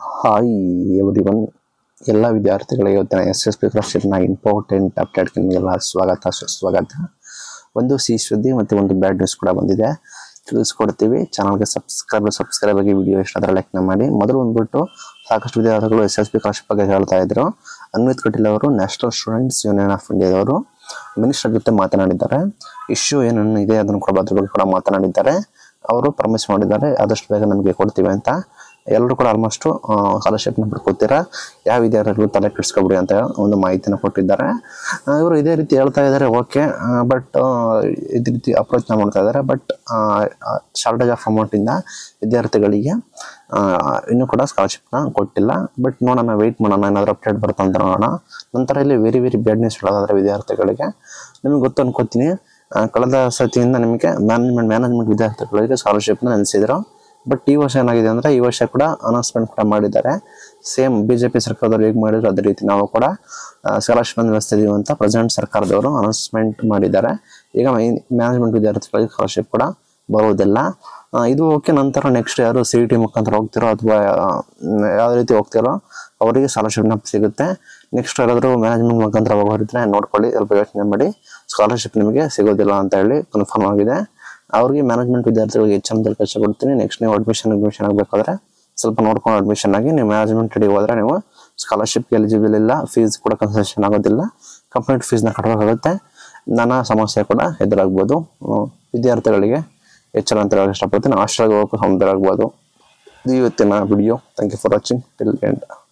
hi every one ಎಲ್ಲ ವಿದ್ಯಾರ್ಥಿಗಳಿಗೆ ಇವತ್ತಿನ ಎಸ್ ಎಸ್ ಪಿ ಸ್ಕಾಲರ್ಶಿಪ್ನ ಇಂಪಾರ್ಟೆಂಟ್ ಅಪ್ಡೇಟ್ಗೆ ನಿಮಗೆಲ್ಲ ಸ್ವಾಗತ ಸುಸ್ವಾಗತ ಒಂದು ಸಿಹಿ ಸುದ್ದಿ ಮತ್ತು ಒಂದು ಬ್ಯಾಡ್ ನ್ಯೂಸ್ ಕೂಡ ಬಂದಿದೆ ತಿಳಿಸ್ಕೊಡ್ತೀವಿ ಚಾನಲ್ಗೆ ಸಬ್ಸ್ಕ್ರೈಬ್ ಸಬ್ಸ್ಕ್ರೈಬ್ ಆಗಿ ವಿಡಿಯೋ ಇಷ್ಟ ಆದರೆ ಲೈಕ್ನ ಮಾಡಿ ಮೊದಲು ಬಂದ್ಬಿಟ್ಟು ಸಾಕಷ್ಟು ವಿದ್ಯಾರ್ಥಿಗಳು ಎಸ್ ಎಸ್ ಪಿ ಸ್ಕಾಲರ್ಶಿಪ್ ಬಗ್ಗೆ ಹೇಳ್ತಾ ಇದ್ರು ಅನ್ವಿತ್ ಕಟೀಲ್ ಅವರು ನ್ಯಾಷನಲ್ ಸ್ಟೂಡೆಂಟ್ಸ್ ಯೂನಿಯನ್ ಆಫ್ ಇಂಡಿಯಾದವರು ಮಿನಿಸ್ಟರ್ ಜೊತೆ ಮಾತನಾಡಿದ್ದಾರೆ ಇಶ್ಯೂ ಏನೇನು ಇದೆ ಅದನ್ನು ಕೂಡ ಅದ್ರ ಬಗ್ಗೆ ಕೂಡ ಮಾತನಾಡಿದ್ದಾರೆ ಅವರು ಪ್ರಾಮಿಸ್ ಮಾಡಿದ್ದಾರೆ ಆದಷ್ಟು ಬೇಗ ನಮಗೆ ಕೊಡ್ತೀವಿ ಅಂತ ಎಲ್ಲರೂ ಕೂಡ ಆಲ್ಮೋಸ್ಟ್ ಸ್ಕಾಲರ್ಶಿಪ್ನ ಪಡ್ಕೊತೀರಾ ಯಾವ ವಿದ್ಯಾರ್ಥಿಗಳು ತಲೆ ಕೆಡಿಸ್ಕೊಬಿಡಿ ಅಂತ ಒಂದು ಮಾಹಿತಿನ ಕೊಟ್ಟಿದ್ದಾರೆ ಇವರು ಇದೇ ರೀತಿ ಹೇಳ್ತಾ ಇದ್ದಾರೆ ಓಕೆ ಬಟ್ ಇದೇ ರೀತಿ ಅಪ್ರೋಚ್ನ ಮಾಡ್ತಾ ಇದ್ದಾರೆ ಬಟ್ ಶಾರ್ಟೇಜ್ ಆಫ್ ಅಮೌಂಟಿಂದ ವಿದ್ಯಾರ್ಥಿಗಳಿಗೆ ಆ, ಇನ್ನೂ ಕೂಡ ಸ್ಕಾಲರ್ಶಿಪ್ನ ಕೊಟ್ಟಿಲ್ಲ ಬಟ್ ನೋಡೋಣ ವೆಯ್ಟ್ ಮಾಡೋಣ ಏನಾದರೂ ಅಪ್ಡೇಟ್ ಬರುತ್ತೆ ಅಂತ ನೋಡೋಣ ನಂತರ ಇಲ್ಲಿ ವೆರಿ ವೆರಿ ಬ್ಯಾಡ್ ನ್ಯೂಸ್ ಹೇಳೋದಾದ್ರೆ ವಿದ್ಯಾರ್ಥಿಗಳಿಗೆ ನಿಮಗೆ ಗೊತ್ತು ಅನ್ಕೋತೀನಿ ಆ, ಕಳೆದ ಸತಿಯಿಂದ ನಿಮಗೆ ಮ್ಯಾನೇಜ್ಮೆಂಟ್ ಮ್ಯಾನೇಜ್ಮೆಂಟ್ ವಿದ್ಯಾರ್ಥಿಗಳಿಗೆ ಸ್ಕಾಲರ್ಶಿಪ್ನ ನೆನೆಸಿದ್ರು ಬಟ್ ಈ ವರ್ಷ ಏನಾಗಿದೆ ಅಂದರೆ ಈ ವರ್ಷ ಕೂಡ ಅನೌನ್ಸ್ಮೆಂಟ್ ಕೂಡ ಮಾಡಿದ್ದಾರೆ ಸೇಮ್ ಬಿ ಜೆ ಪಿ ಸರ್ಕಾರದವ್ರು ಹೇಗೆ ಮಾಡಿದ್ರು ಅದೇ ರೀತಿ ನಾವು ಕೂಡ ಸ್ಕಾಲರ್ಶಿಪ್ ವ್ಯವಸ್ಥೆ ಅಂತ ಪ್ರೆಸೆಂಟ್ ಸರ್ಕಾರದವರು ಅನೌನ್ಸ್ಮೆಂಟ್ ಮಾಡಿದ್ದಾರೆ ಈಗ ಮ್ಯಾನೇಜ್ಮೆಂಟ್ ವಿದ್ಯಾರ್ಥಿಗಳಿಗೆ ಸ್ಕಾಲರ್ಶಿಪ್ ಕೂಡ ಬರುವುದಿಲ್ಲ ಆ, ಇದು ಓಕೆ ನಂತರ ನೆಕ್ಸ್ಟ್ ಯಾರು ಸಿ ಟಿ ಮುಖಾಂತರ ಹೋಗ್ತಿರೋ ಅಥವಾ ಯಾವ ರೀತಿ ಹೋಗ್ತಿರೋ ಅವರಿಗೆ ಸ್ಕಾಲರ್ಶಿಪ್ನ ಸಿಗುತ್ತೆ ನೆಕ್ಸ್ಟ್ ಯಾರಾದರೂ ಮ್ಯಾನೇಜ್ಮೆಂಟ್ ಮುಖಾಂತರ ಹೋಗೋರಿದ್ರೆ ನೋಡ್ಕೊಳ್ಳಿ ಸ್ವಲ್ಪ ಯೋಚನೆ ಮಾಡಿ ಸ್ಕಾಲರ್ಶಿಪ್ ನಿಮಗೆ ಸಿಗೋದಿಲ್ಲ ಅಂತ ಹೇಳಿ ಕನ್ಫರ್ಮ್ ಆಗಿದೆ ಅವ್ರಿಗೆ ಮ್ಯಾನೇಜ್ಮೆಂಟ್ ವಿದ್ಯಾರ್ಥಿಗಳಿಗೆ ಎಚ್ ಎಮ್ ಕಷ್ಟ ಕೊಡ್ತೀನಿ ನೆಕ್ಸ್ಟ್ ನೀವು ಅಡ್ಮಿಷನ್ ಅಡ್ಮಿಷನ್ ಆಗಬೇಕಾದ್ರೆ ಸ್ವಲ್ಪ ನೋಡ್ಕೊಂಡು ಅಡ್ಮಿಷನ್ ಆಗಿ ನೀವು ಮ್ಯಾನೇಜ್ಮೆಂಟ್ ರೆಡಿ ಹೋದ್ರೆ ನೀವು ಸ್ಕಾಲರ್ಶಿಪ್ಗೆ ಎಲಿಜಿಬಲ್ ಇಲ್ಲ ಫೀಸ್ ಕೂಡ ಕನ್ಸೆಷನ್ ಆಗೋದಿಲ್ಲ ಕಂಪ್ಲೀಟ್ ಫೀಸ್ನ ಕಟ್ಟಬೇಕಾಗುತ್ತೆ ನಾನಾ ಸಮಸ್ಯೆ ಕೂಡ ಎದುರಾಗ್ಬೋದು ಹ್ಮ್, ವಿದ್ಯಾರ್ಥಿಗಳಿಗೆ ಎಚ್ಚರ ಅಂತ ಹೇಳಕ್ ಇಷ್ಟಪಡ್ತೀನಿ ಹಾಸ್ಟೆಲ್ಗೆ ಹೋಗೋಕೆ ತೊಂದರೆ ಆಗ್ಬೋದು ಇದು ಇವತ್ತಿನ video thank you for watching till end